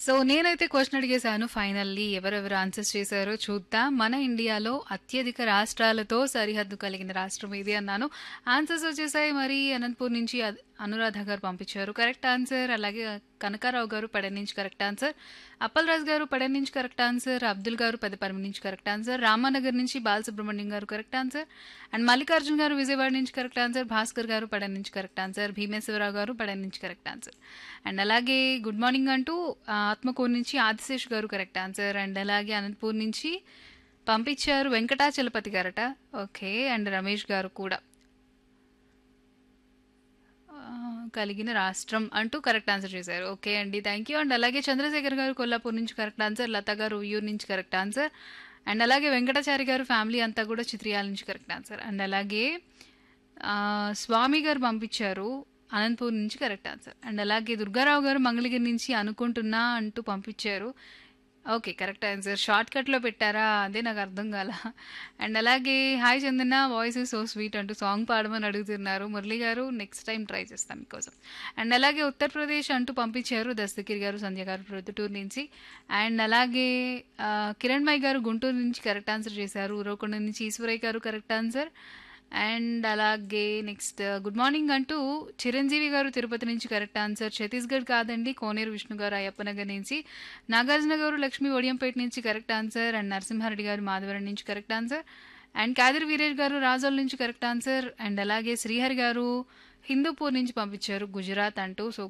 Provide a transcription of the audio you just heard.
so నేనైతే question అడిగేశాను finally ఎవరెవరు ఆన్సర్స్ చేశారో చూద్దాం మన ఇండియాలో అత్యధిక రాష్ట్రాలతో సరిహద్దు కలిగిన రాష్ట్రం ఇది అన్నాను ఆన్సర్స్ వచ్చేసాయి మరి అనంతపూర్ నుంచి అద్- అనురాధ గారు పంపించారు కరెక్ట్ ఆన్సర్ అలాగే కనకారావు గారు పడెన్ నుంచి కరెక్ట్ ఆన్సర్ అప్పల్ రాజు గారు పడెన్ నుంచి కరెక్ట్ ఆన్సర్ అబ్దుల్ గారు పెద్దపర్మి నుంచి కరెక్ట్ ఆన్సర్ రామానగర్ నుంచి బాలసుబ్రహ్మణ్యం గారు కరెక్ట్ ఆన్సర్ అండ్ మల్లికార్జున్ గారు విజయవాడ నుంచి కరెక్ట్ ఆన్సర్ భాస్కర్ గారు పడెన్ నుంచి కరెక్ట్ ఆన్సర్ భీమేశ్వరరావు గారు పడెన్ నుంచి కరెక్ట్ ఆన్సర్ అండ్ అలాగే గుడ్ మార్నింగ్ అంటూ ఆ, ఆత్మకూరు నుంచి ఆదిశేష్ గారు కరెక్ట్ ఆన్సర్ అండ్ అలాగే అనంతపూర్ నుంచి పంపించారు వెంకటాచలపతి గారట ఓకే అండ్ రమేష్ గారు కూడా ఆ, కలిగిన రాష్ట్రం అంటూ కరెక్ట్ ఆన్సర్ చేశారు ఓకే అండి థ్యాంక్ యూ అండ్ అలాగే చంద్రశేఖర్ గారు కొల్లాపూర్ నుంచి కరెక్ట్ ఆన్సర్ లత గారు ఉయ్యూరు నుంచి కరెక్ట్ ఆన్సర్ అండ్ అలాగే వెంకటాచారి గారు ఫ్యామిలీ అంతా కూడా చిత్రియాల నుంచి కరెక్ట్ ఆన్సర్ అండ్ అలాగే ఆ, స్వామి గారు పంపించారు అనంతపూర్ నుంచి కరెక్ట్ ఆన్సర్ అండ్ అలాగే దుర్గారావు గారు మంగళగిరి నుంచి అనుకుంటున్నా అంటూ పంపించారు ఓకే కరెక్ట్ ఆన్సర్ షార్ట్ కట్లో పెట్టారా అదే నాకు అర్థం కాల అండ్ అలాగే hi Chandana voice is so sweet అంటూ సాంగ్ పాడమని అడుగుతున్నారు మురళి గారు నెక్స్ట్ టైం ట్రై చేస్తాం మీకోసం అండ్ అలాగే ఉత్తరప్రదేశ్ అంటూ పంపించారు దస్తగిరి గారు సంధ్య గారు ప్రొద్దుటూరు నుంచి అండ్ అలాగే ఆ, కిరణ్ మై గారు గుంటూరు నుంచి కరెక్ట్ ఆన్సర్ చేశారు ఉరవకొండ నుంచి Eswaraiah garu correct answer and అలాగే నెక్స్ట్ గుడ్ మార్నింగ్ అంటూ చిరంజీవి గారు తిరుపతి నుంచి కరెక్ట్ ఆన్సర్ ఛత్తీస్గఢ్ కాదండి కోనేరు విష్ణు గారు అయ్యప్పనగర్ నుంచి నాగార్జున గారు లక్ష్మీ ఒడియంపేట నుంచి correct answer and Narasimha Reddy garu Madhavaram నుంచి correct answer and Kadir Veeresh garu Razole నుంచి కరెక్ట్ ఆన్సర్ అండ్ అలాగే శ్రీహరి గారు హిందూపూర్ నుంచి పంపించారు గుజరాత్ అంటూ సో